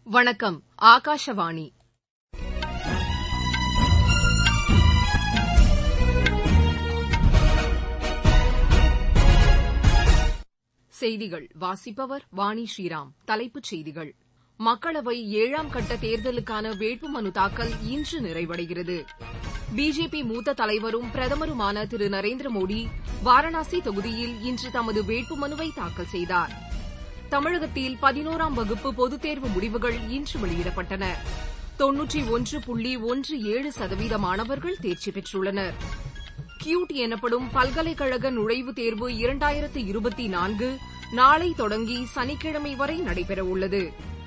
வணக்கம் ஆகாஷவாணி செய்திகள் வாசிப்பவர் வாணி ஸ்ரீராம் தலைப்புச் செய்திகள் மக்களவை ஏழாம் கட்ட தேர்தலுக்கான வேட்புமனு தாக்கல் இன்று நிறைவடைகிறது பிஜேபி மூத்த தலைவரும் பிரதமருமான திரு நரேந்திர மோடி வாரணாசி தொகுதியில் இன்று தமது வேட்புமனுவை தாக்கல் செய்தார் தமிழகத்தில் பதினோராம் வகுப்பு பொதுத் தேர்வு முடிவுகள் இன்று வெளியிடப்பட்டன தொன்னூற்றி ஒன்று புள்ளி ஒன்று ஏழு சதவீத மாணவர்கள் தேர்ச்சி பெற்றுள்ளனர் கியூட் எனப்படும் பல்கலைக்கழக நுழைவுத் தேர்வு இரண்டாயிரத்து இருபத்தி நான்கு நாளை தொடங்கி சனிக்கிழமை வரை நடைபெறவுள்ளது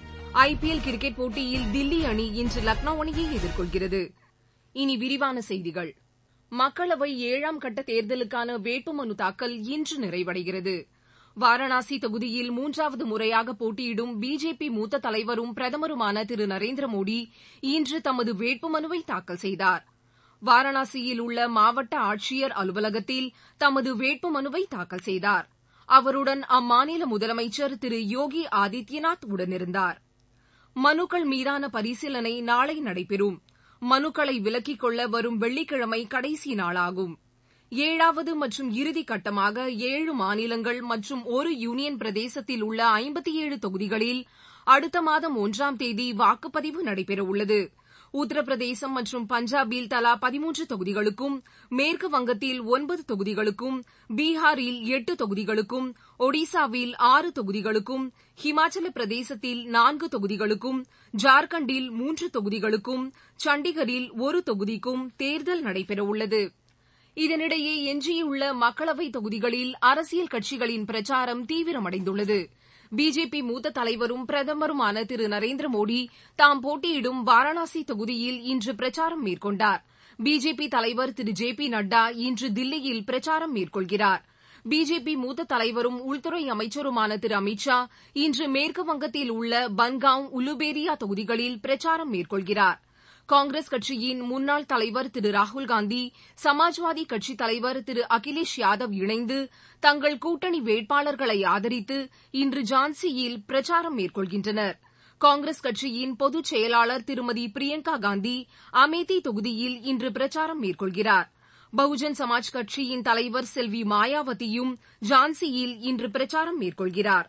ஐபிஎல் கிரிக்கெட் போட்டியில் தில்லி அணி இன்று லக்னோ அணியை எதிர்கொள்கிறது இனி விரிவான செய்திகள் மக்களவை ஏழாம் கட்ட தேர்தலுக்கான வேட்புமனு தாக்கல் இன்று நிறைவடைகிறது வாரணாசி தொகுதியில் மூன்றாவது முறையாக போட்டியிடும் பிஜேபி மூத்த தலைவரும் பிரதமருமான திரு நரேந்திர மோடி இன்று தமது வேட்புமனுவை தாக்கல் செய்தார் வாரணாசியில் உள்ள மாவட்ட ஆட்சியர் அலுவலகத்தில் தமது வேட்புமனுவை தாக்கல் செய்தார் அவருடன் அம்மாநில முதலமைச்சர் திரு யோகி ஆதித்யநாத் உடனிருந்தார் மனுக்கள் மீதான பரிசீலனை நாளை நடைபெறும் மனுக்களை விலக்கிக் கொள்ள வரும் வெள்ளிக்கிழமை கடைசி நாளாகும் ஏழாவது மற்றும் இறுதி கட்டமாக ஏழு மாநிலங்கள் மற்றும் ஒரு யூனியன் பிரதேசத்தில் உள்ள ஐம்பத்தி ஏழு தொகுதிகளில் அடுத்த மாதம் ஒன்றாம் தேதி வாக்குப்பதிவு நடைபெறவுள்ளது உத்தரப்பிரதேசம் மற்றும் பஞ்சாபில் தலா பதிமூன்று தொகுதிகளுக்கும் மேற்கு வங்கத்தில் ஒன்பது தொகுதிகளுக்கும் பீகாரில் எட்டு தொகுதிகளுக்கும் ஒடிசாவில் ஆறு தொகுதிகளுக்கும் ஹிமாச்சல பிரதேசத்தில் நான்கு தொகுதிகளுக்கும் ஜார்க்கண்டில் மூன்று தொகுதிகளுக்கும் சண்டிகரில் ஒரு தொகுதிக்கும் தேர்தல் நடைபெறவுள்ளது இதனிடையே எஞ்சியுள்ள மக்களவைத் தொகுதிகளில் அரசியல் கட்சிகளின் பிரச்சாரம் தீவிரமடைந்துள்ளது பிஜேபி மூத்த தலைவரும் பிரதமருமான திரு நரேந்திர மோடி தாம் போட்டியிடும் வாரணாசி தொகுதியில் இன்று பிரச்சாரம் மேற்கொண்டார் பிஜேபி தலைவர் திரு ஜே பி நட்டா இன்று தில்லியில் பிரச்சாரம் மேற்கொள்கிறார் பிஜேபி மூத்த தலைவரும் உள்துறை அமைச்சருமான திரு அமித் ஷா இன்று மேற்குவங்கத்தில் உள்ள பன்காவ் உலுபேரியா தொகுதிகளில் பிரச்சாரம் மேற்கொள்கிறார் காங்கிரஸ் கட்சியின் முன்னாள் தலைவர் திரு ராகுல்காந்தி சமாஜ்வாதி கட்சித் தலைவர் திரு அகிலேஷ் யாதவ் இணைந்து தங்கள் கூட்டணி வேட்பாளர்களை ஆதரித்து இன்று ஜான்சியில் பிரச்சாரம் மேற்கொள்கின்றனர் காங்கிரஸ் கட்சியின் பொதுச் செயலாளர் திருமதி பிரியங்கா காந்தி அமேதி தொகுதியில் இன்று பிரச்சாரம் மேற்கொள்கிறார் பகுஜன் சமாஜ் கட்சியின் தலைவர் செல்வி மாயாவதியும் ஜான்சியில் இன்று பிரச்சாரம் மேற்கொள்கிறார்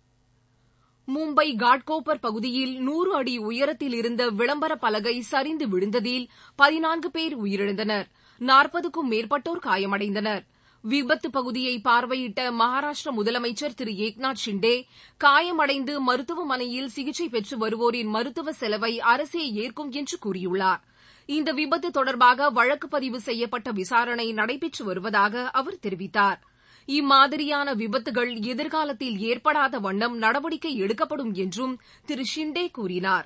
மும்பை காட்கோப்பர் பகுதியில் நூறு அடி உயரத்தில் இருந்த விளம்பர பலகை சரிந்து விழுந்ததில் பதினான்கு பேர் உயிரிழந்தனர் நாற்பதுக்கும் மேற்பட்டோர் காயமடைந்தனர் விபத்து பகுதியை பார்வையிட்ட மகாராஷ்டிர முதலமைச்சர் திரு ஏக்நாத் ஷிண்டே காயமடைந்து மருத்துவமனையில் சிகிச்சை பெற்று வருவோரின் மருத்துவ செலவை அரசே ஏற்கும் என்று கூறியுள்ளார் இந்த விபத்து தொடர்பாக வழக்கு பதிவு செய்யப்பட்ட விசாரணை நடைபெற்று வருவதாக அவர் தெரிவித்தார் இம்மாதிரியான விபத்துகள் எதிர்காலத்தில் ஏற்படாத வண்ணம் நடவடிக்கை எடுக்கப்படும் என்றும் திரு ஷிண்டே கூறினார்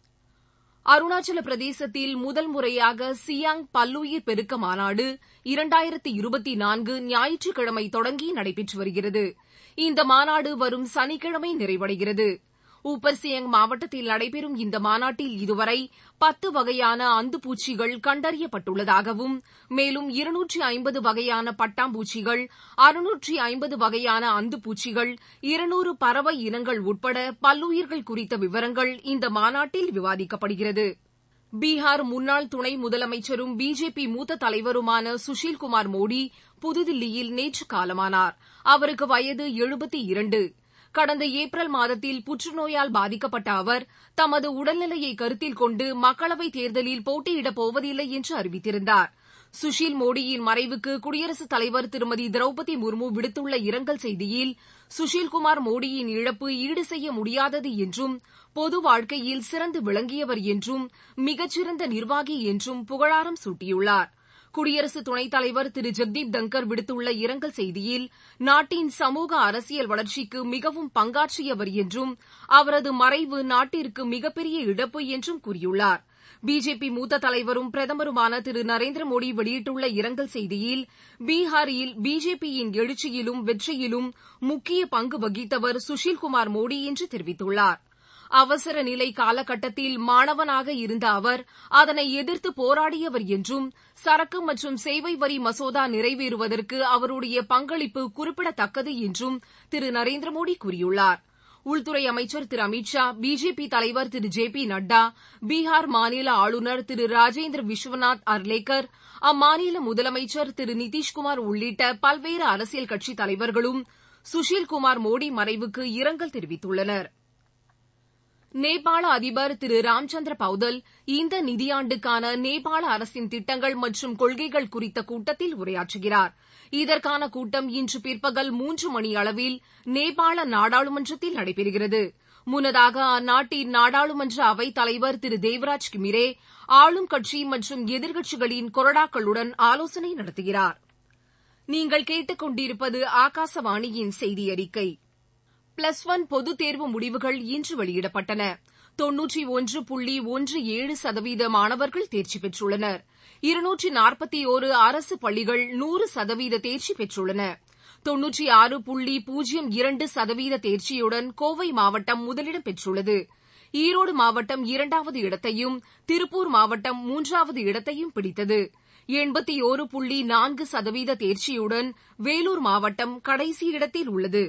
அருணாச்சல பிரதேசத்தில் முதல் முறையாக சியாங் பல்லுயிர் பெருக்க மாநாடு இரண்டாயிரத்தி இருபத்தி நான்கு ஞாயிற்றுக்கிழமை தொடங்கி நடைபெற்று வருகிறது இந்த மாநாடு வரும் சனிக்கிழமை நிறைவடைகிறது ஊப்பர்சியங் மாவட்டத்தில் நடைபெறும் இந்த மாநாட்டில் இதுவரை பத்து வகையான அந்துப்பூச்சிகள் கண்டறியப்பட்டுள்ளதாகவும் மேலும் இருநூற்றி ஐம்பது வகையான பட்டாம்பூச்சிகள் அறுநூற்றி ஐம்பது வகையான அந்துப்பூச்சிகள் இருநூறு பறவை இனங்கள் உட்பட பல்லுயிர்கள் குறித்த விவரங்கள் இந்த மாநாட்டில் விவாதிக்கப்படுகிறது பீகார் முன்னாள் துணை முதலமைச்சரும் பிஜேபி மூத்த தலைவருமான சுஷில்குமார் மோடி புதுதில்லியில் நேற்று காலமானார் அவருக்கு வயது எழுபத்தி இரண்டு கடந்த ஏப்ரல் மாதத்தில் புற்றுநோயால் பாதிக்கப்பட்ட அவர் தமது உடல்நிலையை கருத்தில் கொண்டு மக்களவைத் தேர்தலில் போட்டியிடப் போவதில்லை என்று அறிவித்திருந்தார் சுஷில் மோடியின் மறைவுக்கு குடியரசுத் தலைவர் திருமதி திரௌபதி முர்மு விடுத்துள்ள இரங்கல் செய்தியில் சுஷில்குமார் மோடியின் இழப்பு ஈடு செய்ய முடியாதது என்றும் பொது வாழ்க்கையில் சிறந்து விளங்கியவர் என்றும் மிகச்சிறந்த நிர்வாகி என்றும் புகழாரம் சூட்டியுள்ளார் குடியரசு துணைத் தலைவர் திரு ஜெக்தீப் தங்கர் விடுத்துள்ள இரங்கல் செய்தியில் நாட்டின் சமூக அரசியல் வளர்ச்சிக்கு மிகவும் பங்காற்றியவர் என்றும் அவரது மறைவு நாட்டிற்கு மிகப்பெரிய இழப்பு என்றும் கூறியுள்ளார் பிஜேபி மூத்த தலைவரும் பிரதமருமான திரு நரேந்திர மோடி வெளியிட்டுள்ள இரங்கல் செய்தியில் பீகாரில் பிஜேபியின் எழுச்சியிலும் வெற்றியிலும் முக்கிய பங்கு வகித்தவர் சுஷில்குமார் மோடி என்று தெரிவித்துள்ளார் அவசர நிலை காலகட்டத்தில் மாணவனாக இருந்த அவர் அதனை எதிர்த்து போராடியவர் என்றும் சரக்கு மற்றும் சேவை வரி மசோதா நிறைவேறுவதற்கு அவருடைய பங்களிப்பு குறிப்பிடத்தக்கது என்றும் திரு நரேந்திர மோடி கூறியுள்ளார் உள்துறை அமைச்சர் திரு அமித் ஷா பிஜேபி தலைவர் திரு ஜே பி நட்டா பீகார் மாநில ஆளுநர் திரு ராஜேந்திர விஸ்வநாத் அர்லேக்கர் அம்மாநில முதலமைச்சர் திரு நிதிஷ்குமார் உள்ளிட்ட பல்வேறு அரசியல் கட்சித் தலைவர்களும் சுஷில்குமார் மோடி மறைவுக்கு இரங்கல் தெரிவித்துள்ளனர் நேபாள அதிபர் திரு ராம்சந்திர பௌதல் இந்த நிதியாண்டுக்கான நேபாள அரசின் திட்டங்கள் மற்றும் கொள்கைகள் குறித்த கூட்டத்தில் உரையாற்றுகிறார் இதற்கான கூட்டம் இன்று பிற்பகல் மூன்று மணி அளவில் நேபாள நாடாளுமன்றத்தில் நடைபெறுகிறது முன்னதாக அந்நாட்டின் நாடாளுமன்ற அவைத் தலைவர் திரு தேவராஜ் கிமிரே ஆளும் கட்சி மற்றும் எதிர்க்கட்சிகளின் கொறடாக்களுடன் ஆலோசனை நடத்துகிறார் நீங்கள் கேட்டுக் கொண்டிருப்பது ஆகாசவாணியின் செய்தி அறிக்கை பிளஸ் ஒன் பொதுத் தேர்வு முடிவுகள் இன்று வெளியிடப்பட்டன தொன்னூற்றி ஒன்று புள்ளி ஒன்று ஏழு சதவீத மாணவர்கள் தேர்ச்சி பெற்றுள்ளனர் இருநூற்றி நாற்பத்தி ஓரு அரசு பள்ளிகள் நூறு சதவீத தேர்ச்சி பெற்றுள்ளன தொன்னூற்றி ஆறு புள்ளி பூஜ்ஜியம் இரண்டு சதவீத தேர்ச்சியுடன் கோவை மாவட்டம் முதலிடம் பெற்றுள்ளது ஈரோடு மாவட்டம் இரண்டாவது இடத்தையும் திருப்பூர் மாவட்டம் மூன்றாவது இடத்தையும் பிடித்தது எண்பத்தி ஓரு புள்ளி நான்கு சதவீத தேர்ச்சியுடன் வேலூர் மாவட்டம் கடைசி இடத்தில் உள்ளது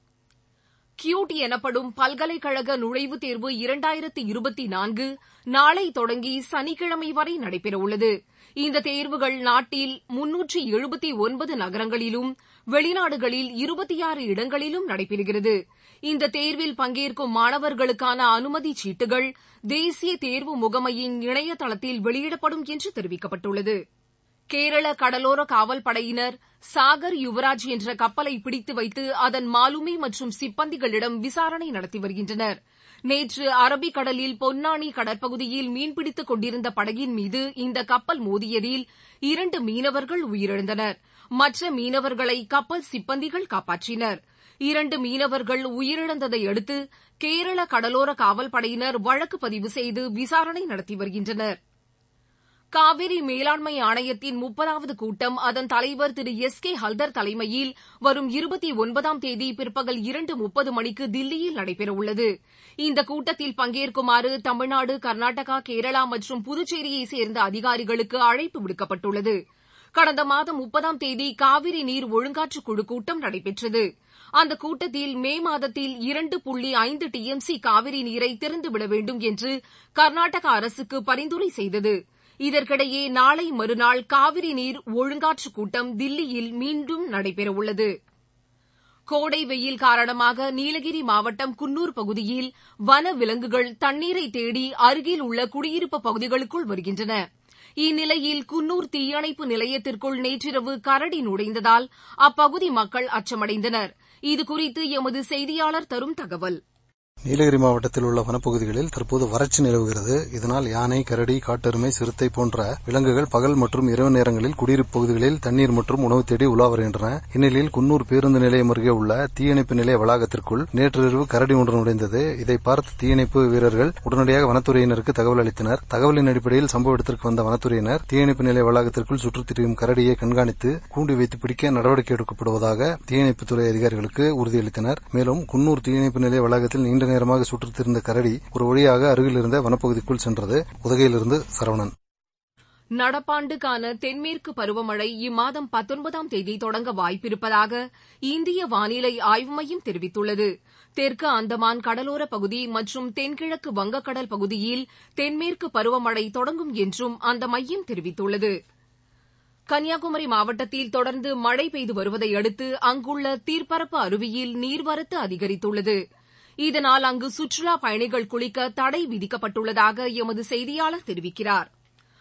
கியூட் எனப்படும் பல்கலைக்கழக நுழைவுத் தேர்வு இரண்டாயிரத்து இருபத்தி நான்கு நாளை தொடங்கி சனிக்கிழமை வரை நடைபெறவுள்ளது இந்த தேர்வுகள் நாட்டில் முன்னூற்றி எழுபத்தி ஒன்பது நகரங்களிலும் வெளிநாடுகளில் இருபத்தி ஆறு இடங்களிலும் நடைபெறுகிறது இந்த தேர்வில் பங்கேற்கும் மாணவர்களுக்கான அனுமதிச் சீட்டுகள் தேசிய தேர்வு முகமையின் இணையதளத்தில் வெளியிடப்படும் என்று தெரிவிக்கப்பட்டுள்ளது கேரள கடலோர காவல் படையினர் சாகர் யுவராஜ் என்ற கப்பலை பிடித்து வைத்து அதன் மாலுமி மற்றும் சிப்பந்திகளிடம் விசாரணை நடத்தி வருகின்றனர் நேற்று அரபிக்கடலில் பொன்னானி கடற்பகுதியில் மீன்பிடித்துக் கொண்டிருந்த படகின் மீது இந்த கப்பல் மோதியதில் இரண்டு மீனவர்கள் உயிரிழந்தனர் மற்ற மீனவர்களை கப்பல் சிப்பந்திகள் காப்பாற்றினர் இரண்டு மீனவர்கள் உயிரிழந்ததை அடுத்து கேரள கடலோர காவல் படையினர் வழக்கு பதிவு செய்து விசாரணை நடத்தி வருகின்றனர் காவிரி மேலாண்மை ஆணையத்தின் முப்பதாவது கூட்டம் அதன் தலைவர் திரு எஸ் கே ஹல்தர் தலைமையில் வரும் இருபத்தி ஒன்பதாம் தேதி பிற்பகல் இரண்டு முப்பது மணிக்கு தில்லியில் நடைபெறவுள்ளது இந்த கூட்டத்தில் பங்கேற்குமாறு தமிழ்நாடு கர்நாடகா கேரளா மற்றும் புதுச்சேரியைச் சேர்ந்த அதிகாரிகளுக்கு அழைப்பு விடுக்கப்பட்டுள்ளது கடந்த மாதம் முப்பதாம் தேதி காவிரி நீர் ஒழுங்காற்றுக் குழு கூட்டம் நடைபெற்றது அந்த கூட்டத்தில் மே மாதத்தில் இரண்டு புள்ளி ஐந்து டி எம் சி காவிரி நீரை திறந்துவிட வேண்டும் என்று கர்நாடக அரசுக்கு பரிந்துரை செய்தது இதற்கிடையே நாளை மறுநாள் காவிரி நீர் ஒழுங்காற்றுக் கூட்டம் தில்லியில் மீண்டும் நடைபெறவுள்ளது கோடை வெயில் காரணமாக நீலகிரி மாவட்டம் குன்னூர் பகுதியில் வன விலங்குகள் தண்ணீரை தேடி அருகில் உள்ள குடியிருப்பு பகுதிகளுக்குள் வருகின்றன இந்நிலையில் குன்னூர் தீயணைப்பு நிலையத்திற்குள் நேற்றிரவு கரடி நுழைந்ததால் அப்பகுதி மக்கள் அச்சமடைந்தனர் இதுகுறித்து எமது செய்தியாளர் தரும் தகவல் நீலகிரி மாவட்டத்தில் உள்ள வனப்பகுதிகளில் தற்போது வறட்சி நிலவுகிறது இதனால் யானை கரடி காட்டெருமை சிறுத்தை போன்ற விலங்குகள் பகல் மற்றும் இரவு நேரங்களில் குடியிருப்பு பகுதிகளில் தண்ணீர் மற்றும் உணவு தேடி உலா வருகின்றன இந்நிலையில் குன்னூர் பேருந்து நிலையம் அருகே உள்ள தீயணைப்பு நிலைய வளாகத்திற்குள் நேற்றிரவு கரடி ஒன்று நுழைந்தது இதை பார்த்து தீயணைப்பு வீரர்கள் உடனடியாக வனத்துறையினருக்கு தகவல் அளித்தனர் தகவலின் அடிப்படையில் சம்பவ இடத்திற்கு வந்த வனத்துறையினர் தீயணைப்பு நிலைய வளாகத்திற்குள் சுற்றித் திரியும் கரடியை கண்காணித்து கூண்டு வைத்து பிடிக்க நடவடிக்கை எடுக்கப்படுவதாக தீயணைப்புத்துறை அதிகாரிகளுக்கு உறுதியளித்தனர் மேலும் குன்னூர் தீயணைப்பு நிலைய வளாகத்தில் நீண்ட நேரமாக சுற்றித் திரிந்த கரடி ஒரு வழியாக அருகில் இருந்த வனப்பகுதிக்குள் சென்றது உதகையிலிருந்து சரவணன் நடப்பாண்டுக்கான தென்மேற்கு பருவமழை இம்மாதம் பத்தொன்பதாம் தேதி தொடங்க வாய்ப்பிருப்பதாக இந்திய வானிலை ஆய்வு மையம் தெரிவித்துள்ளது தெற்கு அந்தமான் கடலோர பகுதி மற்றும் தென்கிழக்கு வங்கக்கடல் பகுதியில் தென்மேற்கு பருவமழை தொடங்கும் என்றும் அந்த மையம் தெரிவித்துள்ளது கன்னியாகுமரி மாவட்டத்தில் தொடர்ந்து மழை பெய்து வருவதை அடுத்து அங்குள்ள தீர்ப்பரப்பு அருவியில் நீர்வரத்து அதிகரித்துள்ளது இதனால் அங்கு சுற்றுலா பயணிகள் குளிக்க தடை விதிக்கப்பட்டுள்ளதாக எமது செய்தியாளர் தெரிவிக்கிறார்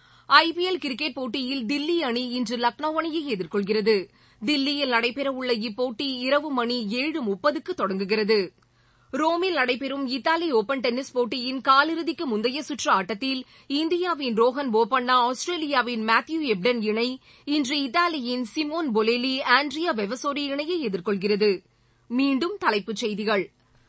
ஐபிஎல் கிரிக்கெட் போட்டியில் தில்லி அணி இன்று லக்னோ அணியை எதிர்கொள்கிறது தில்லியில் நடைபெறவுள்ள இப்போட்டி இரவு மணி ஏழு முப்பதுக்கு தொடங்குகிறது ரோமில் நடைபெறும் இத்தாலி ஒபன் டென்னிஸ் போட்டியின் காலிறுதிக்கு முந்தைய சுற்று ஆட்டத்தில் இந்தியாவின் ரோஹன் போபண்ணா ஆஸ்திரேலியாவின் மேத்யூ எப்டன் இணை இன்று இத்தாலியின் சிமோன் பொலேலி ஆண்ட்ரியா வெவசோரி இணையை எதிர்கொள்கிறது மீண்டும் தலைப்புச் செய்திகள்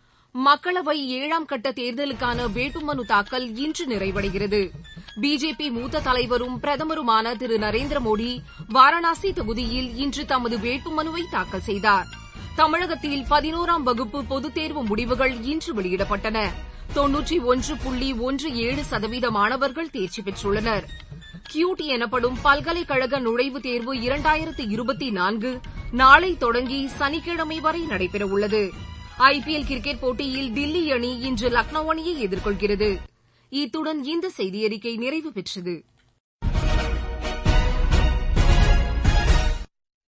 மக்களவை ஏழாம் கட்ட தேர்தலுக்கான வேட்புமனு தாக்கல் இன்று நிறைவடைகிறது பிஜேபி மூத்த தலைவரும் பிரதமருமான திரு நரேந்திர மோடி வாரணாசி தொகுதியில் இன்று தமது வேட்புமனுவை தாக்கல் செய்தார் தமிழகத்தில் பதினோராம் வகுப்பு பொதுத் தேர்வு முடிவுகள் இன்று வெளியிடப்பட்டன தொன்னூற்றி ஒன்று புள்ளி ஒன்று ஏழு சதவீத மாணவர்கள் தேர்ச்சி பெற்றுள்ளனர் கியூட் எனப்படும் பல்கலைக்கழக நுழைவுத் தேர்வு இரண்டாயிரத்து இருபத்தி நான்கு நாளை தொடங்கி சனிக்கிழமை வரை நடைபெறவுள்ளது ஐபிஎல் கிரிக்கெட் போட்டியில் தில்லி அணி இன்று லக்னோ அணியை எதிர்கொள்கிறது இத்துடன் இந்த செய்தியறிக்கை நிறைவு பெற்றது